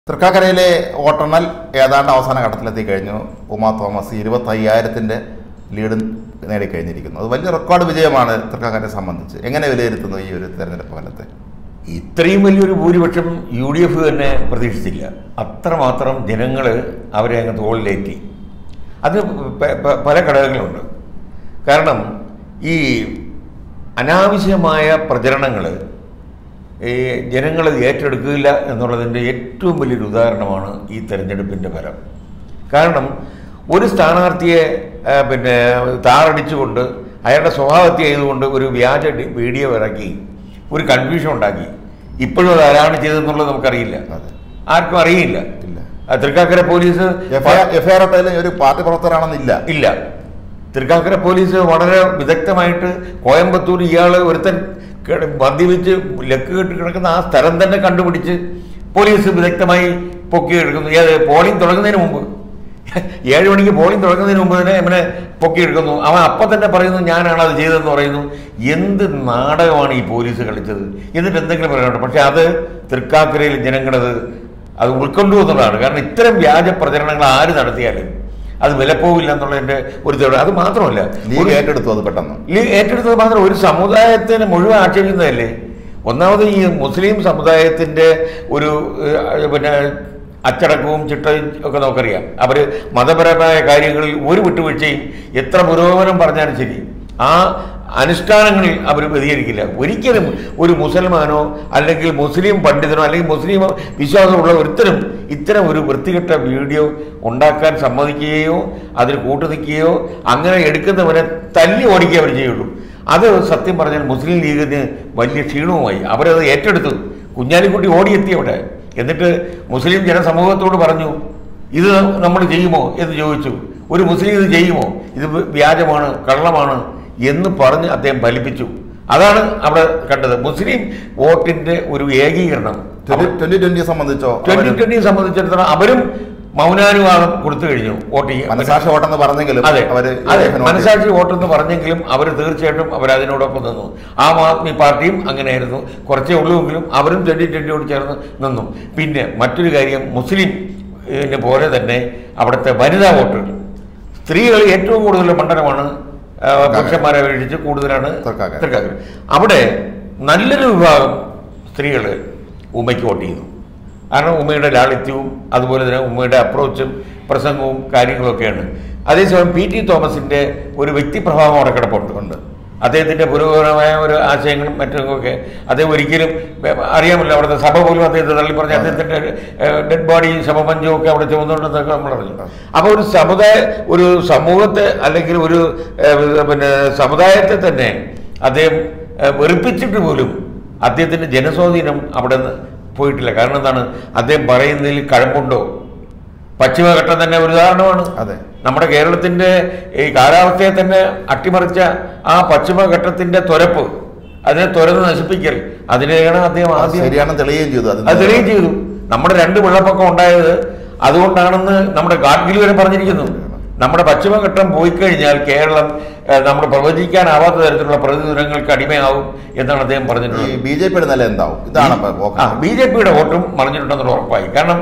തൃക്കാക്കരയിലെ വോട്ടെണ്ണൽ ഏതാണ്ട് അവസാന ഘട്ടത്തിലെത്തി കഴിഞ്ഞു ഉമാ തോമസ് ഇരുപത്തയ്യായിരത്തിൻ്റെ ലീഡ് നേടിക്കഴിഞ്ഞിരിക്കുന്നു അത് വലിയ റെക്കോർഡ് വിജയമാണ് തൃക്കാക്കരയെ സംബന്ധിച്ച് എങ്ങനെ വിലയിരുത്തുന്നു ഈ ഒരു തെരഞ്ഞെടുപ്പ് ഫലത്തെ ഇത്രയും വലിയൊരു ഭൂരിപക്ഷം യു ഡി എഫ് തന്നെ പ്രതീക്ഷിച്ചില്ല അത്രമാത്രം ജനങ്ങൾ അവരെ അങ്ങ് തോളിലേറ്റി അത് പ- പ- പല ഘടകങ്ങളുണ്ട് കാരണം ഈ അനാവശ്യമായ പ്രചരണങ്ങൾ ഈ ജനങ്ങൾ ഏറ്റെടുക്കില്ല എന്നുള്ളതിൻ്റെ ഏറ്റവും വലിയൊരു ഉദാഹരണമാണ് ഈ തെരഞ്ഞെടുപ്പിൻ്റെ ഫലം കാരണം ഒരു സ്ഥാനാർത്ഥിയെ ആ, പിന്നെ താറടിച്ചുകൊണ്ട് അയാളുടെ സ്വഭാവത്തെ ചെയ്തുകൊണ്ട് ഒരു വ്യാജ ഡി- വീഡിയോ ഇറക്കി ഒരു കൺഫ്യൂഷൻ ഉണ്ടാക്കി ഇപ്പോഴും അത് ആരാണ് ചെയ്തതെന്നുള്ളത് നമുക്കറിയില്ല അതെ. ആർക്കും അറിയില്ല ഇല്ല. ആ, Thrikkakara police F I R ഇട്ടാലും ഒരു പാർട്ടി പ്രവർത്തകരാണെന്നില്ല ഇല്ല തൃക്കാക്കര പോലീസ് വളരെ വിദഗ്ധമായിട്ട് കോയമ്പത്തൂർ ഇയാൾ ഒരുത്തൻ കിട- മദ്യപിച്ച് ലക്ക് കെട്ടി കിടക്കുന്ന ആ സ്ഥലം തന്നെ കണ്ടുപിടിച്ച് പോലീസ് വിദഗ്ധമായി പൊക്കിയെടുക്കുന്നു ഏത് പോളിംഗ് തുടങ്ങുന്നതിന് മുമ്പ് ഏഴ് മണിക്ക് പോളിംഗ് തുടങ്ങുന്നതിന് മുമ്പ് തന്നെ ഇവനെ പൊക്കിയെടുക്കുന്നു അവൻ അപ്പം തന്നെ പറയുന്നു ഞാനാണ് അത് ചെയ്തതെന്ന് പറയുന്നു എന്ത് നാടകമാണ് ഈ പോലീസ് കളിച്ചത് എന്നിട്ട് എന്തെങ്കിലും പറയാനുണ്ട് പക്ഷെ അത് തൃക്കാക്കരയിൽ ജനങ്ങളത് അത് ഉൾക്കൊണ്ടു എന്നുള്ളതാണ് കാരണം ഇത്തരം വ്യാജ പ്രചരണങ്ങൾ ആര് നടത്തിയാലും അത് വിലപ്പോവില്ല എന്നുള്ളതിന്റെ ഒരു തെളിവ് അത് മാത്രമല്ല ലീഗ് ഒരു- ഏറ്റെടുത്തു അത് പെട്ടെന്ന് ലീഗ് ഏറ്റെടുത്തത് മാത്രം ഒരു സമുദായത്തിന് മുഴുവൻ ആക്ഷേപിക്കുന്നതല്ലേ ഒന്നാമത് ഈ മുസ്ലിം സമുദായത്തിന്റെ ഒരു ഏഹ്, പിന്നെ അച്ചടക്കവും ചിട്ടയും ഒക്കെ നമുക്കറിയാം അവർ മതപരമായ കാര്യങ്ങളിൽ ഒരു വിട്ടുവീഴ്ചയും എത്ര പുരോഗമനം പറഞ്ഞാലും ശരി ആ അനുഷ്ഠാനങ്ങളിൽ അവർ വ്യതിചരിക്കില്ല ഒരിക്കലും ഒരു മുസൽമാനോ അല്ലെങ്കിൽ മുസ്ലിം പണ്ഡിതനോ അല്ലെങ്കിൽ മുസ്ലിം വിശ്വാസമുള്ള ഒരുത്തരും ഇത്തരം ഒരു വൃത്തികെട്ട വീഡിയോ ഉണ്ടാക്കാൻ സമ്മതിക്കുകയോ അതിന് കൂട്ടുനിൽക്കുകയോ അങ്ങനെ എടുക്കുന്നവരെ തല്ലി ഓടിക്കുകയോ അവർ ചെയ്യുള്ളൂ അത് സത്യം പറഞ്ഞാൽ മുസ്ലിം ലീഗിന് വലിയ ക്ഷീണവുമായി അവരത് ഏറ്റെടുത്തു കുഞ്ഞാലിക്കുട്ടി ഓടിയെത്തി അവിടെ എന്നിട്ട് മുസ്ലിം ജനസമൂഹത്തോട് പറഞ്ഞു ഇത് നമ്മൾ ചെയ്യുമോ എന്ന് ചോദിച്ചു ഒരു മുസ്ലിം ഇത് ചെയ്യുമോ ഇത് വ്യാജമാണ് കള്ളമാണ് എന്ന് പറഞ്ഞ് അദ്ദേഹം ഫലിപ്പിച്ചു അതാണ് അവിടെ കണ്ടത് മുസ്ലിം വോട്ടിന്റെ ഒരു ഏകീകരണം ട്വന്റി ട്വന്റിയെ സംബന്ധിച്ചോ ട്വന്റി അവര് ട്വന്റിയെ സംബന്ധിച്ചിടത്തോളം അവരും മൗനാനുവാദം കൊടുത്തു കഴിഞ്ഞു വോട്ട് ചെയ്യാൻ മനസാക്ഷി വോട്ടെന്ന് പറഞ്ഞെങ്കിലും അതെ അവര് അതെ നോട്ട് മനസാക്ഷി വോട്ടെന്ന് പറഞ്ഞെങ്കിലും അവർ തീർച്ചയായിട്ടും അവർ അതിനോടൊപ്പം നിന്നു ആം ആദ്മി പാർട്ടിയും അങ്ങനെയായിരുന്നു കുറച്ചേ ഉള്ളുവെങ്കിലും അവരും ട്വന്റി ട്വന്റിയോട് ചേർന്ന് നിന്നു പിന്നെ മറ്റൊരു കാര്യം മുസ്ലിം ഇതിനെ പോലെ തന്നെ അവിടുത്തെ വനിതാ വോട്ടുകൾ സ്ത്രീകൾ ഏറ്റവും കൂടുതൽ മണ്ഡലമാണ് ആ, പുരുഷന്മാരെ അപേക്ഷിച്ച് കൂടുതലാണ് തൃക്കാക്കര. തൃക്കാക്കര അവിടെ നല്ലൊരു വിഭാഗം സ്ത്രീകൾ ഉമ്മയ്ക്ക് വോട്ട് ചെയ്തു കാരണം ഉമ്മയുടെ ലാളിത്യവും അതുപോലെ തന്നെ ഉമ്മയുടെ അപ്രോച്ചും പ്രസംഗവും കാര്യങ്ങളൊക്കെയാണ് അതേസമയം പി ടി തോമസിന്റെ ഒരു വ്യക്തിപ്രഭാവം അവിടെ കിടപ്പുണ്ട് ഉണ്ട്. അദ്ദേഹത്തിന്റെ പുരോഗമനമായ ഒരു ആശയങ്ങളും മറ്റൊക്കെ അദ്ദേഹം ഒരിക്കലും ഏ, അറിയാമല്ലോ അവിടുത്തെ സഭ പോലും അദ്ദേഹത്തെ തള്ളി പറഞ്ഞ അദ്ദേഹത്തിന്റെ ഡെഡ് ബോഡി ശവമഞ്ചവും ഒക്കെ അവിടെ ചുമന്നുകൊണ്ടെന്നൊക്കെ നമ്മൾ അറിഞ്ഞു അപ്പോൾ ഒരു സമുദായ ഒരു സമൂഹത്തെ അല്ലെങ്കിൽ ഒരു ഏ, പിന്നെ സമുദായത്തെ തന്നെ അദ്ദേഹം ഏ, വെറുപ്പിച്ചിട്ട് പോലും അദ്ദേഹത്തിന്റെ ജനസ്വാധീനം അവിടെ നിന്ന് പോയിട്ടില്ല കാരണം എന്താണ് അദ്ദേഹം പറയുന്നതിൽ കഴമ്പുണ്ടോ പശ്ചിമഘട്ടം തന്നെ ഒരു ഉദാഹരണമാണ് അതെ നമ്മുടെ കേരളത്തിന്റെ ഈ കാലാവസ്ഥയെ തന്നെ അട്ടിമറിച്ച ആ പശ്ചിമഘട്ടത്തിന്റെ തുരപ്പ് അതിനെ തുരന്ന് നശിപ്പിക്കൽ അതിനെയാണ് അദ്ദേഹം അത് ആദ്യം ശരിയാണെന്ന് തെളിയുകയും ചെയ്തു അത് തെളിയുകയും ചെയ്തു നമ്മുടെ രണ്ട് വെള്ളപ്പൊക്കം ഉണ്ടായത് അതുകൊണ്ടാണെന്ന് നമ്മുടെ ഗാഡ്ഗിൽ വരെ പറഞ്ഞിരിക്കുന്നു നമ്മുടെ പശ്ചിമഘട്ടം പോയി കഴിഞ്ഞാൽ കേരളം ഏഹ്, നമ്മൾ പ്രവചിക്കാനാവാത്ത തരത്തിലുള്ള പ്രതിദിനങ്ങൾക്ക് അടിമയാവും എന്നാണ് അദ്ദേഹം ഈ പറഞ്ഞിട്ടുള്ളത് ബി ജെ പിയുടെ നില എന്താവും ഇതാണ് ഇപ്പൊ പോക്ക്. ആ ബി ജെ പിയുടെ വോട്ടും മറിഞ്ഞിട്ടുണ്ടെന്നുള്ള ഉറപ്പായി കാരണം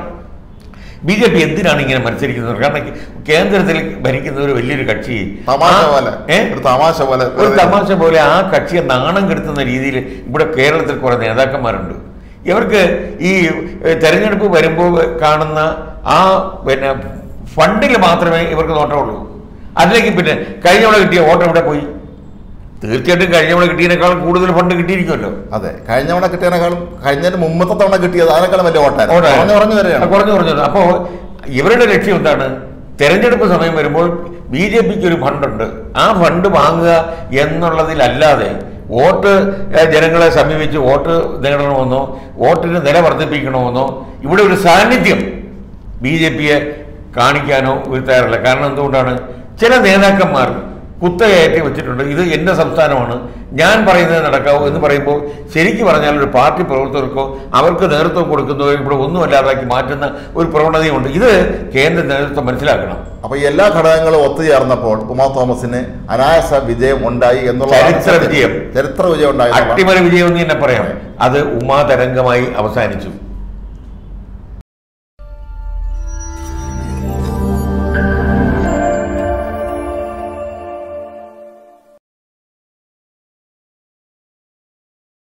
ബി ജെ പി എന്തിനാണ് ഇങ്ങനെ മത്സരിക്കുന്നത് കാരണം കേന്ദ്രത്തിൽ ഭരിക്കുന്ന ഒരു വലിയൊരു കക്ഷി തമാശ ആ- പോലെ ഏ? ഒരു തമാശ പോലെ ഒരു തമാശ പോലെ ആ കക്ഷിയെ നാണം കെടുത്തുന്ന രീതിയിൽ ഇവിടെ കേരളത്തിൽ കുറെ നേതാക്കന്മാരുണ്ട് ഇവർക്ക് ഈ ഏഹ്, തെരഞ്ഞെടുപ്പ് വരുമ്പോൾ കാണുന്ന ആ പിന്നെ ഫണ്ടിൽ മാത്രമേ ഇവർക്ക് നോട്ടമുള്ളൂ അല്ലെങ്കിൽ പിന്നെ കഴിഞ്ഞ തവണ കിട്ടിയ വോട്ട് എവിടെ പോയി തീർച്ചയായിട്ടും കഴിഞ്ഞ തവണ കിട്ടിയതിനേക്കാളും കൂടുതൽ ഫണ്ട് കിട്ടിയിരിക്കുമല്ലോ അതെ കഴിഞ്ഞ തവണ കിട്ടിയതിനേക്കാളും കഴിഞ്ഞതിന് മുമ്പത്തെ തവണ കിട്ടിയത് അതിനേക്കാളും വലിയ ഓട്ടായിരുന്നു ഓടായിരുന്നു. കുറഞ്ഞു കുറഞ്ഞു വരെയാണ് ആ, കുറഞ്ഞു കുറഞ്ഞു അപ്പോൾ ഇവരുടെ ലക്ഷ്യം എന്താണ് തെരഞ്ഞെടുപ്പ് സമയം വരുമ്പോൾ ബി ജെ പിക്ക് ഒരു ഫണ്ടുണ്ട് ആ ഫണ്ട് വാങ്ങുക എന്നുള്ളതിലല്ലാതെ വോട്ട് ഏ, ജനങ്ങളെ സമീപിച്ച് വോട്ട് നേടണമെന്നോ വോട്ടിന് നില വർദ്ധിപ്പിക്കണമെന്നോ ഇവിടെ ഒരു സാന്നിധ്യം ബി ജെ പിയെ കാണിക്കാനോ ഒരു തയ്യാറല്ല കാരണം എന്തുകൊണ്ടാണ് ചില നേതാക്കന്മാർ കുത്തകയറ്റി വെച്ചിട്ടുണ്ട് ഇത് എൻ്റെ സംസ്ഥാനമാണ് ഞാൻ പറയുന്നത് നടക്കാവൂ എന്ന് പറയുമ്പോൾ ശരിക്കും പറഞ്ഞാൽ ഒരു പാർട്ടി പ്രവർത്തകർക്കോ അവർക്ക് നേതൃത്വം കൊടുക്കുന്നതോ ഇവിടെ ഒന്നും അല്ലാതാക്കി മാറ്റുന്ന ഒരു പ്രവണതയുണ്ട് ഇത് കേന്ദ്ര നേതൃത്വം മനസ്സിലാക്കണം അപ്പൊ ഈ എല്ലാ ഘടകങ്ങളും ഒത്തുചേർന്നപ്പോൾ ഉമാ തോമസിന് അനായാസ വിജയം ഉണ്ടായി എന്നുള്ള ചരിത്ര വിജയം. ചരിത്ര വിജയം ഉണ്ടായി എന്നുള്ളതാണ്. അട്ടിമറി വിജയം എന്ന് തന്നെ പറയാം അത് ഉമാതരംഗമായി അവസാനിച്ചു